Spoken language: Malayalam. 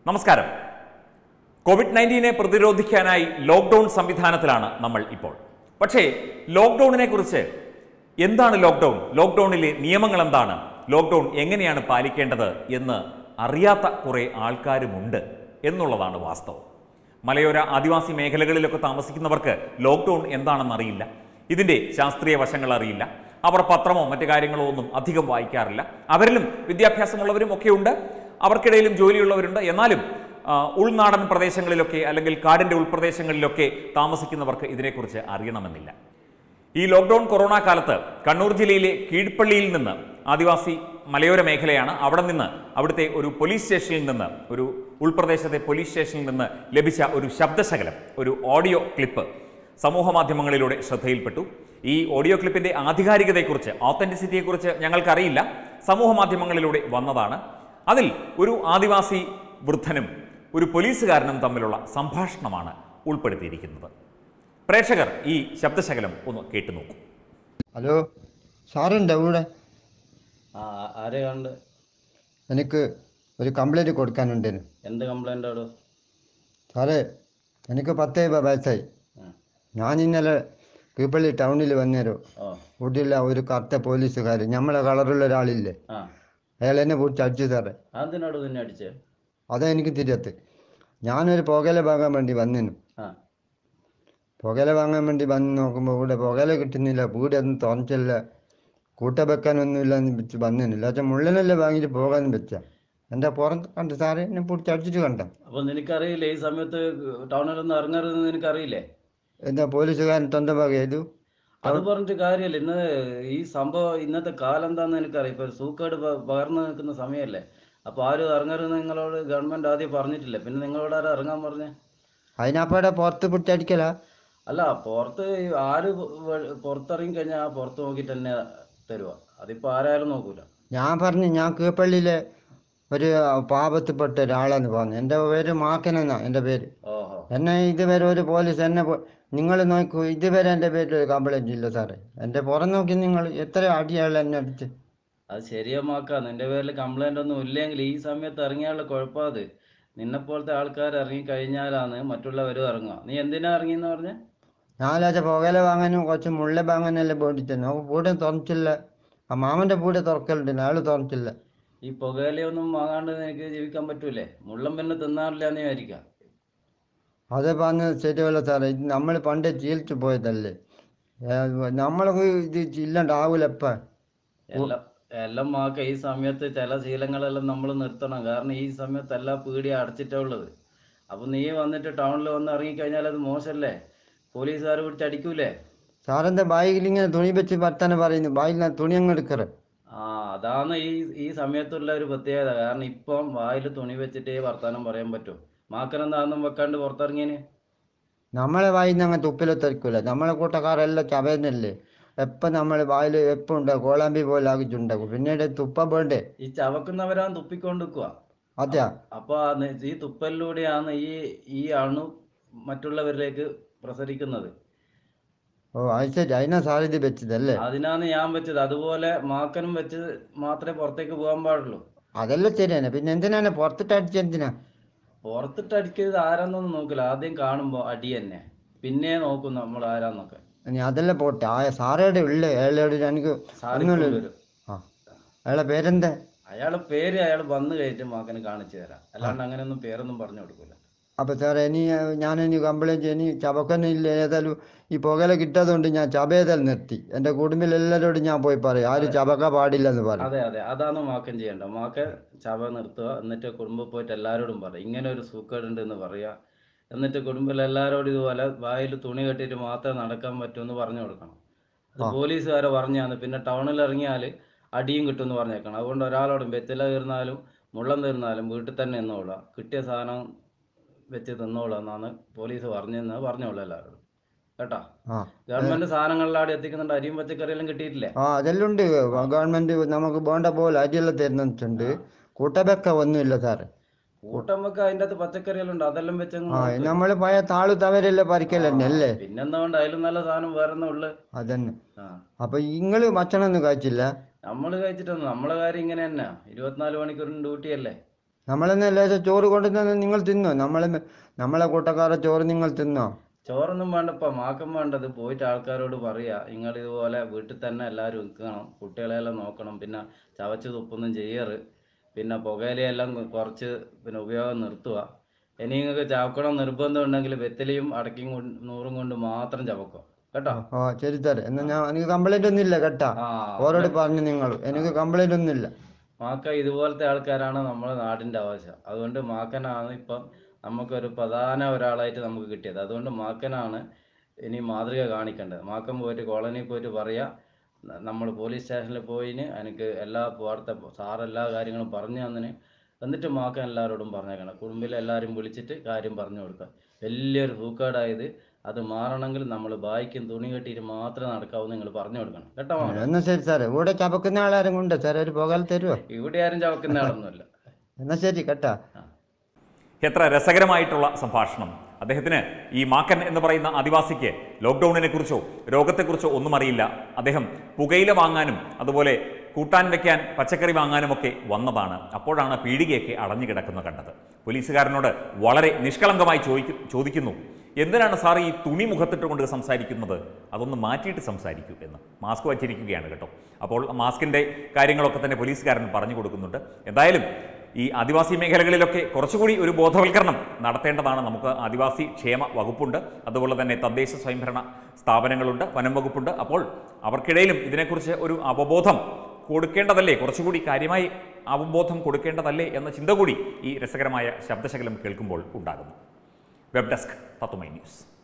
നമസ്കാരം കോവിഡ് നയൻറ്റീനെ പ്രതിരോധിക്കാനായി ലോക്ക്ഡൗൺ സംവിധാനത്തിലാണ് നമ്മൾ ഇപ്പോൾ പക്ഷേ ലോക്ക്ഡൗണിനെ കുറിച്ച് എന്താണ് ലോക്ക്ഡൗൺ ലോക്ക്ഡൗണിലെ നിയമങ്ങൾ എന്താണ് ലോക്ക്ഡൗൺ എങ്ങനെയാണ് പാലിക്കേണ്ടത് എന്ന് അറിയാത്ത കുറേ ആൾക്കാരുമുണ്ട് എന്നുള്ളതാണ് വാസ്തവം മലയോര ആദിവാസി മേഖലകളിലൊക്കെ താമസിക്കുന്നവർക്ക് ലോക്ക്ഡൗൺ എന്താണെന്ന് അറിയില്ല ഇതിൻ്റെ ശാസ്ത്രീയ വശങ്ങൾ അറിയില്ല അവർ പത്രമോ മറ്റു കാര്യങ്ങളോ ഒന്നും അധികം വായിക്കാറില്ല അവരിലും വിദ്യാഭ്യാസമുള്ളവരും ഒക്കെ ഉണ്ട് അവർക്കിടയിലും ജോലിയുള്ളവരുണ്ട് എന്നാലും ആ, ഉൾനാടൻ പ്രദേശങ്ങളിലൊക്കെ അല്ലെങ്കിൽ കാടിൻ്റെ ഉൾപ്രദേശങ്ങളിലൊക്കെ താമസിക്കുന്നവർക്ക് ഇതിനെക്കുറിച്ച് അറിയണമെന്നില്ല ഈ ലോക്ക്ഡൗൺ കൊറോണ കാലത്ത് കണ്ണൂർ ജില്ലയിലെ കീഴ്പള്ളിയിൽ നിന്ന് ആദിവാസി മലയോര മേഖലയാണ് അവിടെ നിന്ന് അവിടുത്തെ ഒരു പോലീസ് സ്റ്റേഷനിൽ നിന്ന് ഒരു ഉൾപ്രദേശത്തെ പോലീസ് സ്റ്റേഷനിൽ നിന്ന് ലഭിച്ച ഒരു ശബ്ദശകലം ഒരു ഓഡിയോ ക്ലിപ്പ് സമൂഹ മാധ്യമങ്ങളിലൂടെ ശ്രദ്ധയിൽപ്പെട്ടു ഈ ഓഡിയോ ക്ലിപ്പിന്റെ ആധികാരികതയെക്കുറിച്ച് ഓത്തന്റിസിറ്റിയെക്കുറിച്ച് ഞങ്ങൾക്കറിയില്ല സമൂഹ മാധ്യമങ്ങളിലൂടെ വന്നതാണ് അതിൽ ഒരു ആദിവാസി വൃദ്ധനും ഒരു പോലീസുകാരനും തമ്മിലുള്ള സംഭാഷണമാണ് ഉൾപ്പെടുത്തിയിരിക്കുന്നത് പ്രേക്ഷകർ ഈ ശബ്ദശകലം ഒന്ന് കേട്ടു നോക്കൂ ഹലോ സാറുണ്ടോ ഇവിടെ ആ ആരെ കണ്ട് എനിക്ക് ഒരു കംപ്ലൈൻറ്റ് കൊടുക്കാനുണ്ടേനു എന്ത് കംപ്ലൈൻ്റ് ആടോ സാറേ എനിക്ക് പത്തേ വയസ്സായി ഞാൻ ഇന്നലെ കീപ്പള്ളി ടൗണിൽ വന്നേരോ ഓ വീട്ടിലെ ഒരു കറുത്ത പോലീസുകാർ നമ്മളെ കളറുള്ള ഒരാളില്ലേ ആ അയാൾ എന്നെ പിടിച്ച് അടിച്ചു സാറേ അതെന്തിനാടോ നിന്നെ അടിച്ചേ അതാ എനിക്ക് തിരിയത്ത് ഞാനൊരു പുകയില വാങ്ങാൻ വേണ്ടി വന്നിനു ആ പുകയില വാങ്ങാൻ വേണ്ടി വന്ന് നോക്കുമ്പോൾ ഇവിടെ പുകയില കിട്ടുന്നില്ല വീടൊന്നും തുറച്ചില്ല കൂട്ട വെക്കാനൊന്നുമില്ല എന്ന് വെച്ച് വന്നിനില്ല പക്ഷെ മുള്ളനല്ലേ വാങ്ങിയിട്ട് പോകാൻ വെച്ച എൻ്റെ പുറം കണ്ട് സാറേ എന്നെ പിടിച്ച് അടിച്ചിട്ട് കണ്ട അപ്പോൾ നിനക്കറിയില്ലേ ഈ സമയത്ത് ടൗണിലൊന്നും ഇറങ്ങരുതെന്ന് നിനക്കറിയില്ലേ എന്താ പോലീസുകാരൻ തൊണ്ട വക ചെയ്തു അത് പറഞ്ഞിട്ട് കാര്യമില്ല ഇന്ന് ഈ സംഭവം ഇന്നത്തെ കാലം എന്താന്ന് എനിക്കറിയാം ഇപ്പൊ സൂക്കേട് പ- പകർന്നു നിൽക്കുന്ന സമയമല്ലേ അപ്പൊ ആരും ഇറങ്ങരുത് നിങ്ങളോട് ഗവൺമെന്റ് ആദ്യം പറഞ്ഞിട്ടില്ല പിന്നെ നിങ്ങളോട് ആരും ഇറങ്ങാൻ പറഞ്ഞേ അതിനപ്പടെ പുറത്ത് പിടിച്ചടിക്കല അല്ല പുറത്ത് ഈ ആര് വ- പുറത്തിറങ്ങി കഴിഞ്ഞാൽ ആ പുറത്ത് നോക്കിയിട്ട് തന്നെ തരുക അതിപ്പോ ആരായാലും നോക്കൂല ഞാൻ പറഞ്ഞു ഞാൻ കീപ്പള്ളിയിലെ ഒരു പാപത്തിൽപ്പെട്ട ഒരാളാന്ന് പറഞ്ഞു എൻ്റെ പേര് മാക്കനെന്നാ എൻ്റെ പേര് ഓഹോ എന്നെ ഇതുവരെ ഒരു പോലീസ് എന്നെ നിങ്ങൾ നോക്കൂ ഇതുവരെ എൻ്റെ പേരിൽ ഒരു കംപ്ലൈൻറ്റ് ഇല്ല സാറേ എൻ്റെ പുറം നോക്കി നിങ്ങൾ എത്ര അടിയാണ് എന്നെ അടിച്ച് അത് ശരിയമാക്കാം നിന്റെ പേരിൽ കംപ്ലൈന്റ് ഒന്നും ഇല്ലെങ്കിൽ ഈ സമയത്ത് ഇറങ്ങിയാലുള്ള കുഴപ്പം അത് നിന്നെ പോലത്തെ ആൾക്കാർ ഇറങ്ങി കഴിഞ്ഞാലാണ് മറ്റുള്ളവരും ഇറങ്ങുക നീ എന്തിനാ ഇറങ്ങിയെന്ന് പറഞ്ഞ ഞായറാഴ്ച പുകയില വാങ്ങാനും കുറച്ച് മുള്ള വാങ്ങാനെല്ലാം പോയിട്ട് നമുക്ക് പൂടെ തുറച്ചില്ല ആ മാമൻ്റെ പൂടെ തുറക്കലുണ്ട് അയാൾ തുറച്ചില്ല ഈ പുകയിലയൊന്നും വാങ്ങാണ്ട് നിനക്ക് ജീവിക്കാൻ പറ്റൂലേ മുള്ളം പിന്നെ തിന്നാറില്ല എന്ന് വിചാരിക്കാം അത് പറഞ്ഞ് ശരിയല്ല സാറേ ഇത് നമ്മൾ പണ്ട് ശീലിച്ചു പോയതല്ലേ നമ്മളൊക്കെ ഇത് ഇല്ലാണ്ടാവൂല എപ്പം എല്ലാം എല്ലാം മാക്ക ഈ സമയത്ത് ചില ശീലങ്ങളെല്ലാം നമ്മൾ നിർത്തണം കാരണം ഈ സമയത്ത് എല്ലാ പീടിയ അടച്ചിട്ടാ ഉള്ളത് അപ്പൊ നീ വന്നിട്ട് ടൗണിൽ വന്ന് ഇറങ്ങിക്കഴിഞ്ഞാൽ അത് മോശമല്ലേ പോലീസുകാർ പിടിച്ച് അടിക്കൂലേ സാറിൻ്റെ ബാഗിൽ ഇങ്ങനെ തുണി വെച്ച് വർത്താനം പറയുന്നു ബാഗിൽ തുണി അങ്ങ് എടുക്കറ ആ അതാണ് ഈ ഈ സമയത്തുള്ള ഒരു പ്രത്യേകത കാരണം ഇപ്പം വായിൽ തുണി വെച്ചിട്ടേ വർത്താനം പറയാൻ പറ്റും മാക്കനെന്താന്നും വെക്കാണ്ട് പുറത്തിറങ്ങിയന് നമ്മളെ വായിൽ നിന്ന് അങ്ങനെ തുപ്പിലെത്തിരിക്കൂല നമ്മളെ കൂട്ടക്കാരെല്ലാം ചവന്നല്ലേ എപ്പം നമ്മൾ വായിൽ എപ്പം ഉണ്ടാകും കോളാമ്പി പോലെ ആക്കിയിട്ടുണ്ടാകും പിന്നീട് തുപ്പ വേണ്ടേ ഈ ചവക്കുന്നവരാണ് തുപ്പിക്കൊണ്ട് നിൽക്കുക അതെയാ അപ്പൊ ആ നി- ഈ തുപ്പലിലൂടെയാണ് ഈ ഈ അണു മറ്റുള്ളവരിലേക്ക് പ്രസരിക്കുന്നത് ഓ അത് ശരി അതിനാ സാർ ഇത് വെച്ചതല്ലേ അതിനാണ് ഞാൻ വെച്ചത് അതുപോലെ മാക്കനും വെച്ച് മാത്രമേ പുറത്തേക്ക് പോകാൻ പാടുള്ളൂ അതെല്ലാം ശരിയാണ് പിന്നെ എന്തിനാണ് പുറത്തിട്ട് അടിച്ചെന്തിനാ പുറത്തിട്ട് അടിക്കരുത് ആരാന്നൊന്നും നോക്കില്ല ആദ്യം കാണുമ്പോൾ അടി തന്നെ പിന്നെ നോക്കും നമ്മൾ ആരാന്നൊക്കെ ഇനി അതെല്ലാം പോട്ടെ ആ സാറയുടെ ഉള്ളേ അയാളോട് എനിക്ക് സാറിക്കൊണ്ട് ഒന്നുമില്ല വരും ആ അയാളെ പേരെന്താ അയാളെ പേര് അയാൾ വന്ന് കയറ്റി മാക്കന് കാണിച്ചു തരാം അല്ലാണ്ട് അങ്ങനെയൊന്നും പേരൊന്നും പറഞ്ഞു കൊടുക്കൂല അപ്പോൾ സാറേ ഇനി ഞാനിനി കംപ്ലൈൻറ്റ് ഇനി ചവക്കൊന്നുമില്ല ഏതായാലും ഈ പുകയില കിട്ടാത്തതുകൊണ്ട് ഞാൻ ചബേതൽ നിർത്തി എൻ്റെ കുടുംബത്തിൽ എല്ലാവരോടും ഞാൻ പോയി പറയും ആരും ചവക്ക പാടില്ലെന്ന് പറയും അതെ അതെ അതാണ് മാക്കൻ ചെയ്യേണ്ടത് മാക്കൻ ചവ നിർത്തുക എന്നിട്ട് കുടുംബം പോയിട്ട് എല്ലാവരോടും പറയും ഇങ്ങനെ ഒരു സൂക്കേടുണ്ട് എന്ന് പറയുക എന്നിട്ട് കുടുംബത്തിൽ എല്ലാവരോടും ഇതുപോലെ വായിൽ തുണി കെട്ടിയിട്ട് മാത്രമേ നടക്കാൻ പറ്റൂ എന്ന് പറഞ്ഞു കൊടുക്കണം അത് ആ. പോലീസുകാരെ പറഞ്ഞാണ് പിന്നെ ടൗണിൽ ഇറങ്ങിയാൽ അടിയും കിട്ടുമെന്ന് പറഞ്ഞേക്കണം അതുകൊണ്ട് ഒരാളോടും വെറ്റില തീർന്നാലും മുള്ളം തീർന്നാലും വീട്ടിൽ തന്നെ നിന്നോളാം കിട്ടിയ സാധനം വെച്ച് തിന്നോളാം എന്നാണ് പോലീസ് പറഞ്ഞതെന്ന് പറഞ്ഞോളൂ എല്ലാവരോടും കേട്ടാ ആ ഗവൺമെന്റ് സാധനങ്ങളിലാടെ എത്തിക്കുന്നുണ്ട് അരിയും പച്ചക്കറിയെല്ലാം കിട്ടിയിട്ടില്ലേ ആ അതെല്ലാം ഉണ്ട് ഗവൺമെൻറ് നമുക്ക് വേണ്ട പോലെ അരിയെല്ലാം തരുന്നുണ്ട് കൂട്ടബെക്ക ഒന്നുമില്ല സാറേ കൂട്ടം വെക്ക അതിന്റെ അകത്ത് പച്ചക്കറിയെല്ലാം ഉണ്ട് അതെല്ലാം വെച്ചങ്ങ് ആ നോക്ക്. നമ്മൾ പഴയ താളു തവരെല്ലാം പറിക്കലന്നെ അല്ലേ പിന്നെന്താ കൊണ്ട് അതിലും നല്ല സാധനം വേറെ ഉള്ളു അതന്നെ ആ അപ്പൊ നിങ്ങൾ ഭക്ഷണം ഒന്നും കഴിച്ചില്ല നമ്മള് കഴിച്ചിട്ടൊന്നും നമ്മളെ കാര്യം ഇങ്ങനെ തന്നെ ഇരുപത്തിനാല് മണിക്കൂറിന് ഡ്യൂട്ടി അല്ലേ നമ്മളെന്നെ ലേശം ചോറ് കൊണ്ടുതന്നെ നിങ്ങൾ തിന്നോ നമ്മളെ നമ്മളെ കൂട്ടക്കാരെ ചോറ് നിങ്ങൾ തിന്നോ ചോറൊന്നും വേണ്ടപ്പ മാക്കം വേണ്ടത് പോയിട്ട് ആൾക്കാരോട് പറയാ നിങ്ങൾ ഇതുപോലെ വീട്ടിൽ തന്നെ എല്ലാവരും നിൽക്കണം കുട്ടികളെല്ലാം നോക്കണം പിന്നെ ചവച്ച് തുപ്പൊന്നും ചെയ്യറ് പിന്നെ പുകയിലയെല്ലാം കുറച്ച് പിന്നെ ഉപയോഗം നിർത്തുക ഇനി നിങ്ങൾക്ക് ചവക്കണം നിർബന്ധം ഉണ്ടെങ്കിൽ വെത്തലയും അടക്കയും കൊണ്ട് നൂറും കൊണ്ട് മാത്രം ചവക്കും കേട്ടോ ഓ ശരി സാറേ എന്നാ ഞാൻ എനിക്ക് കംപ്ലൈന്റ് ഒന്നും ഇല്ല കേട്ടാ ആ ഓരോട് പറഞ്ഞു നിങ്ങൾ എനിക്ക് കംപ്ലൈന്റ് ഒന്നും ഇല്ല മാക്ക ഇതുപോലത്തെ ആൾക്കാരാണ് നമ്മുടെ നാടിൻ്റെ ആവശ്യം അതുകൊണ്ട് മാക്കനാണ് ഇപ്പം നമുക്കൊരു പ്രധാന ഒരാളായിട്ട് നമുക്ക് കിട്ടിയത് അതുകൊണ്ട് മാക്കനാണ് ഇനി മാതൃക കാണിക്കേണ്ടത് മാക്കൻ പോയിട്ട് കോളനിയിൽ പോയിട്ട് പറയാ നമ്മൾ പോലീസ് സ്റ്റേഷനിൽ പോയിന് എനിക്ക് എല്ലാ വാർത്ത സാർ എല്ലാ കാര്യങ്ങളും പറഞ്ഞു തന്നിന് എന്നിട്ട് മാക്കൻ എല്ലാവരോടും പറഞ്ഞേക്കണം കുടുംബിലെ എല്ലാവരും വിളിച്ചിട്ട് കാര്യം പറഞ്ഞു കൊടുക്കുക വലിയൊരു സൂക്കേടായത് അത് മാറണമെങ്കിൽ നമ്മൾ ബായിക്കും തുണി കെട്ടിയിട്ട് മാത്രമേ നടക്കാവൂ നിങ്ങൾ പറഞ്ഞു കൊടുക്കണം കേട്ടോ മോനെ? എന്നാ ശരി സാറേ ഇവിടെ ചപക്കുന്ന ആളാരും ഉണ്ട് സാറേ ഒരു പുകയിൽ തരുമോ ഇവിടെ ആരും ചവക്കുന്ന ആളൊന്നുമില്ല എന്നാ ശരി കേട്ടാ എത്ര രസകരമായിട്ടുള്ള സംഭാഷണം അദ്ദേഹത്തിന് ഈ മാക്കൻ എന്ന് പറയുന്ന ആദിവാസിക്ക് ലോക്ക്ഡൌണിനെ കുറിച്ചോ രോഗത്തെക്കുറിച്ചോ ഒന്നും അറിയില്ല അദ്ദേഹം പുകയില വാങ്ങാനും അതുപോലെ കൂട്ടാൻ വെക്കാൻ പച്ചക്കറി വാങ്ങാനുമൊക്കെ വന്നതാണ് അപ്പോഴാണ് പീടികയൊക്കെ അടഞ്ഞു കിടക്കുന്നത് കണ്ടത് പോലീസുകാരനോട് വളരെ നിഷ്കളങ്കമായി ചോദിക്കു ചോദിക്കുന്നു എന്തിനാണ് സാർ ഈ തുണി മുഖത്തിട്ടുകൊണ്ട് സംസാരിക്കുന്നത് അതൊന്ന് മാറ്റിയിട്ട് സംസാരിക്കൂ എന്ന് മാസ്ക് വച്ചിരിക്കുകയാണ് കേട്ടോ അപ്പോൾ മാസ്കിൻ്റെ കാര്യങ്ങളൊക്കെ തന്നെ പോലീസുകാരൻ പറഞ്ഞു കൊടുക്കുന്നുണ്ട് എന്തായാലും ഈ ആദിവാസി മേഖലകളിലൊക്കെ കുറച്ചുകൂടി ഒരു ബോധവൽക്കരണം നടത്തേണ്ടതാണ് നമുക്ക് ആദിവാസി ക്ഷേമ വകുപ്പുണ്ട് അതുപോലെ തന്നെ തദ്ദേശ സ്വയംഭരണ സ്ഥാപനങ്ങളുണ്ട് വനം വകുപ്പുണ്ട് അപ്പോൾ അവർക്കിടയിലും ഇതിനെക്കുറിച്ച് ഒരു അവബോധം കൊടുക്കേണ്ടതല്ലേ കുറച്ചുകൂടി കാര്യമായി അവബോധം കൊടുക്കേണ്ടതല്ലേ എന്ന ചിന്ത കൂടി ഈ രസകരമായ ശബ്ദശകലം കേൾക്കുമ്പോൾ ഉണ്ടാകുന്നു വെബ് ഡെസ്ക് തത്തുമൈ ന്യൂസ്